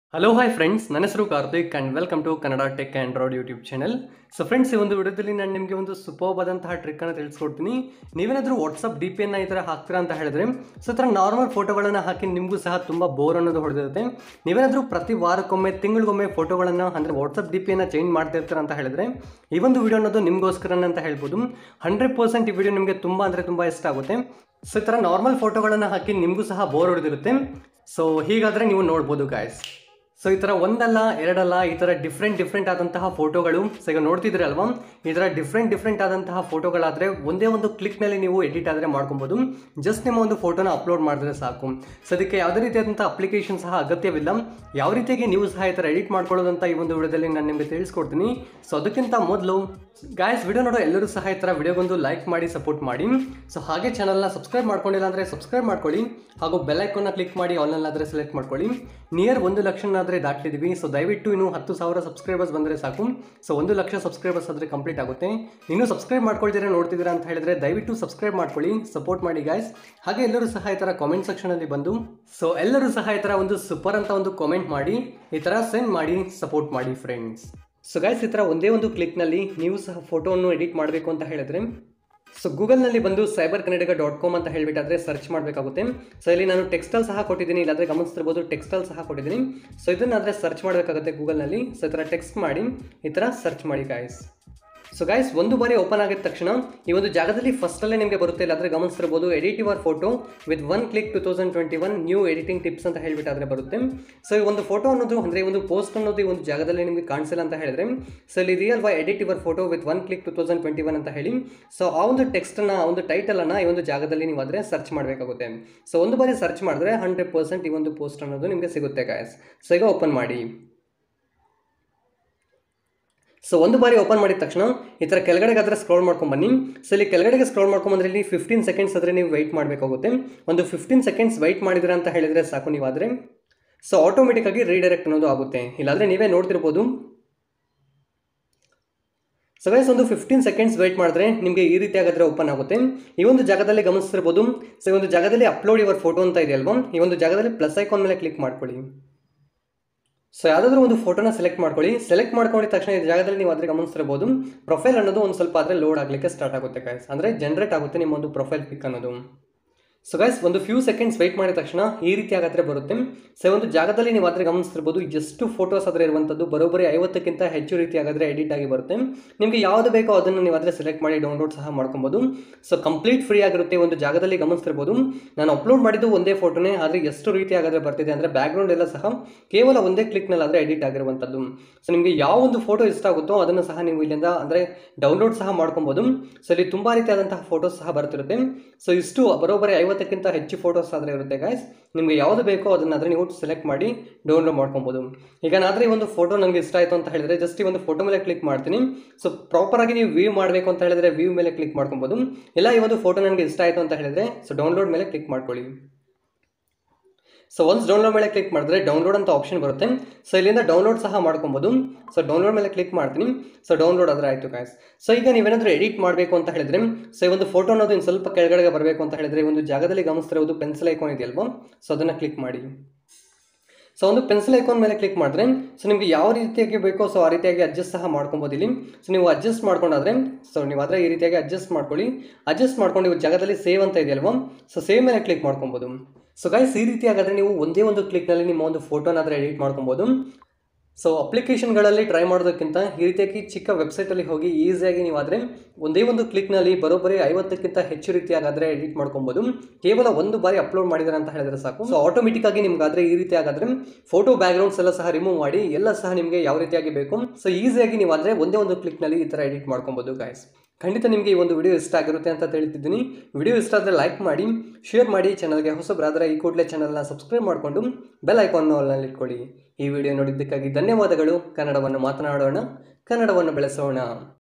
hello hi friends ನನ್ನ ಹೆಸರು Karthik and welcome to Kannada tech android YouTube channel so friends ಈ ಒಂದು ವಿಡಿಯೋದಲ್ಲಿ ನಾನು ನಿಮಗೆ ಒಂದು ಸೂಪರ್ಬಾದಂತಹ ಟ್ರಿಕ್ಕನ್ನು ತಿಳಿಸ್ಕೊಡ್ತೀನಿ ನೀವೇನಾದರೂ ವಾಟ್ಸಪ್ ಡಿ ಪಿ ಈ ಥರ ಹಾಕ್ತೀರಾ ಅಂತ ಹೇಳಿದ್ರೆ ಸೊ ಈ ಥರ ನಾರ್ಮಲ್ ಫೋಟೋಗಳನ್ನು ಹಾಕಿ ನಿಮಗೂ ಸಹ ತುಂಬ ಬೋರ್ ಅನ್ನೋದು ಹೊಡೆದಿರುತ್ತೆ ನೀವೇನಾದರೂ ಪ್ರತಿ ವಾರಕ್ಕೊಮ್ಮೆ ತಿಂಗಳಿಗೊಮ್ಮೆ ಫೋಟೋಗಳನ್ನು ಅಂದರೆ ವಾಟ್ಸಪ್ ಡಿ ಪಿಯನ್ನು ಚೇಂಜ್ ಮಾಡ್ತಿರ್ತೀರ ಅಂತ ಹೇಳಿದ್ರೆ ಈ ಒಂದು ವಿಡಿಯೋ ಅನ್ನೋದು ನಿಮಗೋಸ್ಕರ ಅಂತ ಹೇಳ್ಬೋದು ಹಂಡ್ರೆಡ್ ಪರ್ಸೆಂಟ್ ಈ ವಿಡಿಯೋ ನಿಮಗೆ ತುಂಬ ಅಂದರೆ ತುಂಬ ಇಷ್ಟ ಆಗುತ್ತೆ ಸೊ ಈ ಥರ ನಾರ್ಮಲ್ ಫೋಟೋಗಳನ್ನು ಹಾಕಿ ನಿಮಗೂ ಸಹ ಬೋರ್ ಹೊಡೆದಿರುತ್ತೆ ಸೊ ಹೀಗಾದರೆ ನೀವು ನೋಡ್ಬೋದು ಗಾಯ್ಸ್ ಸೊ ಈ ಥರ ಒಂದಲ್ಲ ಎರಡಲ್ಲ ಈ ಥರ ಡಿಫ್ರೆಂಟ್ ಡಿಫ್ರೆಂಟ್ ಆದಂತಹ ಫೋಟೋಗಳು ಸೊ ಈಗ ನೋಡ್ತಿದ್ರೆ ಅಲ್ವಾ ಈ ಥರ ಡಿಫ್ರೆಂಟ್ ಡಿಫ್ರೆಂಟ್ ಆದಂತಹ ಫೋಟೋಗಳಾದರೆ ಒಂದೇ ಒಂದು ಕ್ಲಿಕ್ನಲ್ಲಿ ನೀವು ಎಡಿಟ್ ಆದರೆ ಮಾಡ್ಕೊಬೋದು ಜಸ್ಟ್ ನಿಮ್ಮ ಒಂದು ಫೋಟೋನ ಅಪ್ಲೋಡ್ ಮಾಡಿದ್ರೆ ಸಾಕು ಸೊ ಅದಕ್ಕೆ ಯಾವುದೇ ರೀತಿಯಾದಂಥ ಅಪ್ಲಿಕೇಶನ್ ಸಹ ಅಗತ್ಯವಿಲ್ಲ ಯಾವ ರೀತಿಯಾಗಿ ನೀವು ಸಹ ಈ ಥರ ಎಡಿಟ್ ಮಾಡ್ಕೊಳ್ಳೋದಂತ ಈ ಒಂದು ವಿಡಿಯೋದಲ್ಲಿ ನಾನು ನಿಮಗೆ ತಿಳಿಸ್ಕೊಡ್ತೀನಿ ಸೊ ಅದಕ್ಕಿಂತ ಮೊದಲು ಗಾಯಸ್ ವಿಡಿಯೋ ನೋಡೋ ಎಲ್ಲರೂ ಸಹ ಈ ಥರ ವಿಡಿಯೋಗೊಂದು ಲೈಕ್ ಮಾಡಿ ಸಪೋರ್ಟ್ ಮಾಡಿ ಸೊ ಹಾಗೆ ಚಾನಲ್ನ ಸಬ್ಸ್ಕ್ರೈಬ್ ಮಾಡ್ಕೊಂಡಿಲ್ಲ ಅಂದರೆ ಸಬ್ಸ್ಕ್ರೈಬ್ ಮಾಡ್ಕೊಳ್ಳಿ ಹಾಗೂ ಬೆಲ್ ಐಕಾನ್ನ ಕ್ಲಿಕ್ ಮಾಡಿ ಆನ್ಲೈನ್ ಸೆಲೆಕ್ಟ್ ಮಾಡ್ಕೊಳ್ಳಿ ನಿಯರ್ ಒಂದು ಲಕ್ಷನಾದರೆ ದಾಟ್ಲಿದ್ದೀವಿ ಸೊ ದಯವಿಟ್ಟು ಇನ್ನು ಹತ್ತು ಸಾವಿರ ಸಬ್ಸ್ಕ್ರೈಬರ್ಸ್ ಬಂದರೆ ಸಾಕು ಸೊ ಒಂದು ಲಕ್ಷ ಸಬ್ಸ್ಕ್ರೈಬರ್ಸ್ ಆದರೆ ಕಂಪ್ಲೀಟ್ ಆಗುತ್ತೆ ಇನ್ನೂ ಸಬ್ಸ್ಕ್ರೈಬ್ ಮಾಡ್ಕೊಳ್ತೀರಾ ನೋಡ್ತಿದ್ದೀರಾ ಅಂತ ಹೇಳಿದ್ರೆ ದಯವಿಟ್ಟು ಸಬ್ಸ್ಕ್ರೈಬ್ ಮಾಡ್ಕೊಳ್ಳಿ ಸಪೋರ್ಟ್ ಮಾಡಿ ಗಾಯ್ಸ್ ಹಾಗೆ ಎಲ್ಲರೂ ಸಹ ಈ ಥರ ಕಾಮೆಂಟ್ ಸೆಕ್ಷನಲ್ಲಿ ಬಂದು ಸೊ ಎಲ್ಲರೂ ಸಹ ಈ ಥರ ಒಂದು ಸೂಪರ್ ಅಂತ ಒಂದು ಕಾಮೆಂಟ್ ಮಾಡಿ ಈ ಥರ ಸೆಂಡ್ ಮಾಡಿ ಸಪೋರ್ಟ್ ಮಾಡಿ ಫ್ರೆಂಡ್ಸ್ ಸೊ ಗೈಸ್ ಈ ಥರ ಒಂದೇ ಒಂದು ಕ್ಲಿಕ್ನಲ್ಲಿ ನೀವು ಸಹ ಫೋಟೋವನ್ನು ಎಡಿಟ್ ಮಾಡಬೇಕು ಅಂತ ಹೇಳಿದ್ರೆ ಸೊ ಗೂಗಲ್ನಲ್ಲಿ ಬಂದು ಸೈಬರ್ ಕನ್ನಡಿಗ ಡಾಟ್ ಕಾಮ್ ಅಂತ ಹೇಳಿಬಿಟ್ಟಾದ್ರೆ ಸರ್ಚ್ ಮಾಡಬೇಕಾಗುತ್ತೆ ಸೊ ಇಲ್ಲಿ ನಾನು ಟೆಕ್ಸ್ಟೈಲ್ ಸಹ ಕೊಟ್ಟಿದ್ದೀನಿ ಇಲ್ಲಾಂದರೆ ಗಮನಿಸ್ತಿರ್ಬೋದು ಟೆಕ್ಸ್ಟೈಲ್ ಸಹ ಕೊಟ್ಟಿದ್ದೀನಿ ಸೊ ಇದನ್ನಾದರೆ ಸರ್ಚ್ ಮಾಡಬೇಕಾಗುತ್ತೆ ಗೂಗಲ್ನಲ್ಲಿ ಸೊ ಈ ಥರ ಟೆಕ್ಸ್ಟ್ ಮಾಡಿ ಈ ಥರ ಸರ್ಚ್ ಮಾಡಿ ಗಾಯ್ಸ್ ಸೊ ಗೈಸ್ ಒಂದು ಬಾರಿ ಓಪನ್ ಆಗಿದ ತಕ್ಷಣ ಈ ಒಂದು ಜಾಗದಲ್ಲಿ ಫಸ್ಟಲ್ಲೇ ನಿಮಗೆ ಬರುತ್ತೆ ಇಲ್ಲಾಂದರೆ ಗಮನಿಸ್ತಿರ್ಬೋದು edit your photo with one click two thousand twenty one new editing tips ಅಂತ ಹೇಳಿಬಿಟ್ಟಾದ್ರೆ ಬರುತ್ತೆ ಸೊ ಈ ಒಂದು ಫೋಟೋ ಅನ್ನೋದು ಅಂದರೆ ಒಂದು ಪೋಸ್ಟ್ ಅನ್ನೋದು ಈ ಒಂದು ಜಾಗದಲ್ಲಿ ನಿಮಗೆ ಕಾಣಿಸಿಲ್ಲ ಅಂತ ಹೇಳಿದ್ರೆ ಸೊ ಇಲ್ಲಿ really edit your photo with one click two thousand twenty one ಅಂತ ಹೇಳಿ ಸೊ ಆ ಒಂದು ಟೆಕ್ಸ್ಟನ್ನು ಆ ಒಂದು ಟೈಟಲನ್ನು ಈ ಒಂದು ಜಾಗದಲ್ಲಿ ನೀವು ಆದರೆ ಸರ್ಚ್ ಮಾಡಬೇಕಾಗುತ್ತೆ ಸೊ ಒಂದು ಬಾರಿ ಸರ್ಚ್ ಮಾಡಿದ್ರೆ ಹಂಡ್ರೆಡ್ ಪರ್ಸೆಂಟ್ ಈ ಒಂದು ಪೋಸ್ಟ್ ಅನ್ನೋದು ನಿಮಗೆ ಸಿಗುತ್ತೆ ಗಾಯಸ್ ಸೊ ಈಗ ಓಪನ್ ಮಾಡಿ ಸೊ ಒಂದು ಬಾರಿ ಓಪನ್ ಮಾಡಿದ ತಕ್ಷಣ ಈ ಥರ ಕೆಳಗಡೆಗೆ ಅದರ ಸ್ಕ್ರೋಲ್ ಮಾಡ್ಕೊಂಡು ಬನ್ನಿ ಸೊ ಇಲ್ಲಿ ಕೆಳಗಡೆಗೆ ಸ್ಕ್ರೋಲ್ ಮಾಡ್ಕೊಂಬಂದ್ರೆ ಇಲ್ಲಿ ಫಿಫ್ಟೀನ್ ಸೆಕೆಂಡ್ಸ್ ಆದರೆ ನೀವು ವೆಯ್ಟ್ ಮಾಡಬೇಕಾಗುತ್ತೆ ಒಂದು ಫಿಫ್ಟೀನ್ ಸೆಕೆಂಡ್ಸ್ ವೆಯ್ಟ್ ಮಾಡಿದ್ರೆ ಅಂತ ಹೇಳಿದರೆ ಸಾಕು ನೀವಾದರೆ ಸೊ ಆಟೋಮೆಟಿಕ್ಕಾಗಿ ರೀಡೈರೆಕ್ಟ್ ಅನ್ನೋದು ಆಗುತ್ತೆ ಇಲ್ಲಾಂದರೆ ನೀವೇ ನೋಡ್ತಿರ್ಬೋದು ಸೊ ಗೈಸ್ ಒಂದು ಫಿಫ್ಟೀನ್ ಸೆಕೆಂಡ್ಸ್ ವೆಯ್ಟ್ ಮಾಡಿದ್ರೆ ನಿಮಗೆ ಈ ರೀತಿ ಆಗಿದ್ರೆ ಓಪನ್ ಆಗುತ್ತೆ ಈ ಒಂದು ಜಾಗದಲ್ಲಿ ಗಮನಿಸ್ತಿರ್ಬೋದು ಸೊ ಈ ಒಂದು ಜಾಗದಲ್ಲಿ ಅಪ್ಲೋಡ್ ಯುವರ್ ಫೋಟೋ ಅಂತ ಇದೆ ಅಲ್ವಾ ಈ ಒಂದು ಜಾಗದಲ್ಲಿ ಪ್ಲಸ್ ಐಕಾನ್ ಮೇಲೆ ಕ್ಲಿಕ್ ಮಾಡ್ಕೊಳ್ಳಿ ಸೊ ಯಾವುದಾದ್ರೂ ಒಂದು ಫೋಟೋನ ಸೆಲೆಕ್ಟ್ ಮಾಡ್ಕೊಳ್ಳಿ ಸೆಲೆಕ್ಟ್ ಮಾಡ್ಕೊಂಡಿದ ತಕ್ಷಣ ಈ ಜಾಗದಲ್ಲಿ ನೀವು ಅದ್ರ ಗಮನಿಸ್ತಿರ್ಬೋದು ಪ್ರೊಫೈಲ್ ಅನ್ನೋದು ಒಂದು ಸ್ವಲ್ಪ ಆದರೆ ಲೋಡ್ ಆಗಲಿಕ್ಕೆ ಸ್ಟಾರ್ಟ್ ಆಗುತ್ತೆ ಗೈಸ್ ಅಂದರೆ ಜನರೇಟ್ ಆಗುತ್ತೆ ನಿಮ್ಮ ಒಂದು ಪ್ರೊಫೈಲ್ ಪಿಕ್ ಅನ್ನೋದು ಸೊ ಗೈಸ್ ಒಂದು ಫ್ಯೂ ಸೆಕೆಂಡ್ಸ್ ವೆಯ್ಟ್ ಮಾಡಿದ ತಕ್ಷಣ ಈ ರೀತಿ ಆಗತ್ತೆ ಬರುತ್ತೆ ಸೊ ಒಂದು ಜಾಗದಲ್ಲಿ ನೀವು ಆದರೆ ಗಮನಿಸ್ತಿರ್ಬೋದು ಎಷ್ಟು ಫೋಟೋಸ್ ಆದರೆ ಇರುವಂಥದ್ದು ಬರೋಬ್ಬರಿ ಐವತ್ತಕ್ಕಿಂತ ಹೆಚ್ಚು ರೀತಿ ಆಗಾದರೆ ಎಡಿಟ್ ಆಗಿ ಬರುತ್ತೆ ನಿಮಗೆ ಯಾವುದು ಬೇಕೋ ಅದನ್ನು ನೀವು ಆದರೆ ಸೆಲೆಕ್ಟ್ ಮಾಡಿ ಡೌನ್ಲೋಡ್ ಸಹ ಮಾಡ್ಕೊಬೋದು ಸೊ ಕಂಪ್ಲೀಟ್ ಫ್ರೀ ಆಗಿರುತ್ತೆ ಒಂದು ಜಾಗದಲ್ಲಿ ಗಮನಿಸ್ತಿರ್ಬೋದು ನಾನು ಅಪ್ಲೋಡ್ ಮಾಡಿದ್ದು ಒಂದೇ ಫೋಟೋನೇ ಆದರೆ ಎಷ್ಟು ರೀತಿ ಆಗಾದರೆ ಬರ್ತಿದೆ ಅಂದರೆ ಬ್ಯಾಕ್ಗ್ರೌಂಡ್ ಎಲ್ಲ ಸಹ ಕೇವಲ ಒಂದೇ ಕ್ಲಿಕ್ನಲ್ಲಿ ಆದರೆ ಎಡಿಟ್ ಆಗಿರುವಂಥದ್ದು ಸೊ ನಿಮಗೆ ಯಾವ ಒಂದು ಫೋಟೋ ಇಷ್ಟ ಆಗುತ್ತೋ ಅದನ್ನು ಸಹ ನೀವು ಇಲ್ಲಿಂದ ಅಂದರೆ ಡೌನ್ಲೋಡ್ ಸಹ ಮಾಡ್ಕೊಬೋದು ಸೊ ಇಲ್ಲಿ ತುಂಬ ರೀತಿಯಾದಂತಹ ಫೋಟೋಸ್ ಸಹ ಬರ್ತಿರುತ್ತೆ ಸೊ ಇಷ್ಟು ಬರೋಬ್ಬರಿ ಐವತ್ತಕ್ಕಿಂತ ಹೆಚ್ಚು ಫೋಟೋಸ್ ಆದರೆ ಇರುತ್ತೆ ಗಾಯ್ಸ್ ನಿಮಗೆ ಯಾವುದು ಬೇಕೋ ಅದನ್ನಾದರೆ ನೀವು ಸೆಲೆಕ್ಟ್ ಮಾಡಿ ಡೌನ್ಲೋಡ್ ಮಾಡ್ಕೊಬೋದು ಈಗ ನಾದರೆ ಈ ಒಂದು ಫೋಟೋ ನನಗೆ ಇಷ್ಟ ಆಯಿತು ಅಂತ ಹೇಳಿದ್ರೆ ಜಸ್ಟ್ ಈ ಒಂದು ಫೋಟೋ ಮೇಲೆ ಕ್ಲಿಕ್ ಮಾಡ್ತೀನಿ ಸೊ ಪ್ರಾಪರಾಗಿ ನೀವು ವ್ಯೂ ಮಾಡಬೇಕು ಅಂತ ಹೇಳಿದ್ರೆ ವ್ಯೂ ಮೇಲೆ ಕ್ಲಿಕ್ ಮಾಡ್ಕೊಬೋದು ಇಲ್ಲ ಈ ಒಂದು ಫೋಟೋ ನನಗೆ ಇಷ್ಟ ಆಯಿತು ಅಂತ ಹೇಳಿದ್ರೆ ಸೊ ಡೌನ್ಲೋಡ್ ಮೇಲೆ ಕ್ಲಿಕ್ ಮಾಡ್ಕೊಳ್ಳಿ ಸೊ ಒನ್ಸ್ ಡೌನ್ಲೋಡ್ ಮೇಲೆ ಕ್ಲಿಕ್ ಮಾಡಿದ್ರೆ ಡೌನ್ಲೋಡ್ ಅಂತ ಆಪ್ಷನ್ ಬರುತ್ತೆ ಸೊ ಇಲ್ಲಿಂದ ಡೌನ್ಲೋಡ್ ಸಹ ಮಾಡ್ಕೊಬೋದು ಸೊ ಡೌನ್ಲೋಡ್ ಮೇಲೆ ಕ್ಲಿಕ್ ಮಾಡ್ತೀನಿ ಸೊ ಡೌನ್ಲೋಡ್ ಆದರೆ ಆಯಿತು ಗಾಯ್ಸ್ ಸೊ ಈಗ ನೀವೇನಾದರೂ ಎಡಿಟ್ ಮಾಡಬೇಕು ಅಂತ ಹೇಳಿದ್ರೆ ಸೊ ಈ ಒಂದು ಫೋಟೋ ಅನ್ನೋದು ಇನ್ನು ಸ್ವಲ್ಪ ಕೆಳಗಡೆ ಬರಬೇಕು ಅಂತ ಹೇಳಿದ್ರೆ ಒಂದು ಜಾಗದಲ್ಲಿ ಗಮನಿಸ್ತಿರೋದು ಪೆನ್ಸಿಲ್ ಐಕಾನ್ ಇದೆಯಲ್ವಾ ಸೊ ಅದನ್ನು ಕ್ಲಿಕ್ ಮಾಡಿ ಸೊ ಒಂದು ಪೆನ್ಸಿಲ್ ಐಕಾನ್ ಮೇಲೆ ಕ್ಲಿಕ್ ಮಾಡಿದ್ರೆ ಸೊ ನಿಮಗೆ ಯಾವ ರೀತಿಯಾಗಿ ಬೇಕೋ ಸೊ ಆ ರೀತಿಯಾಗಿ ಅಡ್ಜಸ್ಟ್ ಸಹ ಮಾಡ್ಕೊಬೋದು ಇಲ್ಲಿ ಸೊ ನೀವು ಅಡ್ಜಸ್ಟ್ ಮಾಡ್ಕೊಂಡಾದ್ರೆ ಸೊ ನೀವು ಆದರೆ ಈ ರೀತಿಯಾಗಿ ಅಡ್ಜಸ್ಟ್ ಮಾಡ್ಕೊಳ್ಳಿ ಅಡ್ಜಸ್ಟ್ ಮಾಡ್ಕೊಂಡು ನೀವು ಜಾಗದಲ್ಲಿ ಸೇವ್ ಅಂತ ಇದೆಯಲ್ವಾ ಸೊ ಸೇವ್ ಮೇಲೆ ಕ್ಲಿಕ್ ಮಾಡ್ಕೊಬೋದು ಸೊ ಗೈಸ್ ಈ ರೀತಿ ಹಾಗಾದರೆ ನೀವು ಒಂದೇ ಒಂದು ಕ್ಲಿಕ್ನಲ್ಲಿ ನಿಮ್ಮ ಒಂದು ಫೋಟೋನಾದರೆ ಎಡಿಟ್ ಮಾಡ್ಕೊಬೋದು ಸೊ ಅಪ್ಲಿಕೇಶನ್ಗಳಲ್ಲಿ ಟ್ರೈ ಮಾಡೋದಕ್ಕಿಂತ ಈ ರೀತಿಯಾಗಿ ಚಿಕ್ಕ ವೆಬ್ಸೈಟಲ್ಲಿ ಹೋಗಿ ಈಸಿಯಾಗಿ ನೀವು ಆದರೆ ಒಂದೇ ಒಂದು ಕ್ಲಿಕ್ನಲ್ಲಿ ಬರೋಬ್ಬರಿ ಐವತ್ತಕ್ಕಿಂತ ಹೆಚ್ಚು ರೀತಿಯಾಗಾದರೆ ಎಡಿಟ್ ಮಾಡ್ಕೊಬೋದು ಕೇವಲ ಒಂದು ಬಾರಿ ಅಪ್ಲೋಡ್ ಮಾಡಿದ್ದಾರೆ ಅಂತ ಹೇಳಿದ್ರೆ ಸಾಕು ಸೊ ಆಟೋಮೆಟಿಕ್ಕಾಗಿ ನಿಮ್ಗಾದರೆ ಈ ರೀತಿ ಆಗಾದರೆ ಫೋಟೋ ಬ್ಯಾಕ್ಗ್ರೌಂಡ್ಸ್ ಎಲ್ಲ ಸಹ ರಿಮೂವ್ ಮಾಡಿ ಎಲ್ಲ ಸಹ ನಿಮಗೆ ಯಾವ ರೀತಿಯಾಗಿ ಬೇಕು ಸೊ ಈಸಿಯಾಗಿ ನೀವು ಆದರೆ ಒಂದೇ ಒಂದು ಕ್ಲಿಕ್ನಲ್ಲಿ ಈ ಥರ ಎಡಿಟ್ ಮಾಡ್ಕೊಬೋದು ಗಾಯ್ಸ್ ಖಂಡಿತ ನಿಮಗೆ ಈ ಒಂದು ವಿಡಿಯೋ ಇಷ್ಟ ಆಗಿರುತ್ತೆ ಅಂತ ತಿಳಿತಿದ್ದೀನಿ ವಿಡಿಯೋ ಇಷ್ಟ ಆದರೆ ಲೈಕ್ ಮಾಡಿ ಶೇರ್ ಮಾಡಿ ಚಾನಲ್ಗೆ ಹೊಸಬರಾದರೆ ಈ ಕೂಡಲೇ ಚಾನಲ್ನ ಸಬ್ಸ್ಕ್ರೈಬ್ ಮಾಡಿಕೊಂಡು ಬೆಲ್ ಐಕಾನ್ ಆಲ್ನಲ್ಲಿ ಇಟ್ಕೊಳ್ಳಿ ಈ ವಿಡಿಯೋ ನೋಡಿದ್ದಕ್ಕಾಗಿ ಧನ್ಯವಾದಗಳು ಕನ್ನಡವನ್ನು ಮಾತನಾಡೋಣ ಕನ್ನಡವನ್ನು ಬೆಳೆಸೋಣ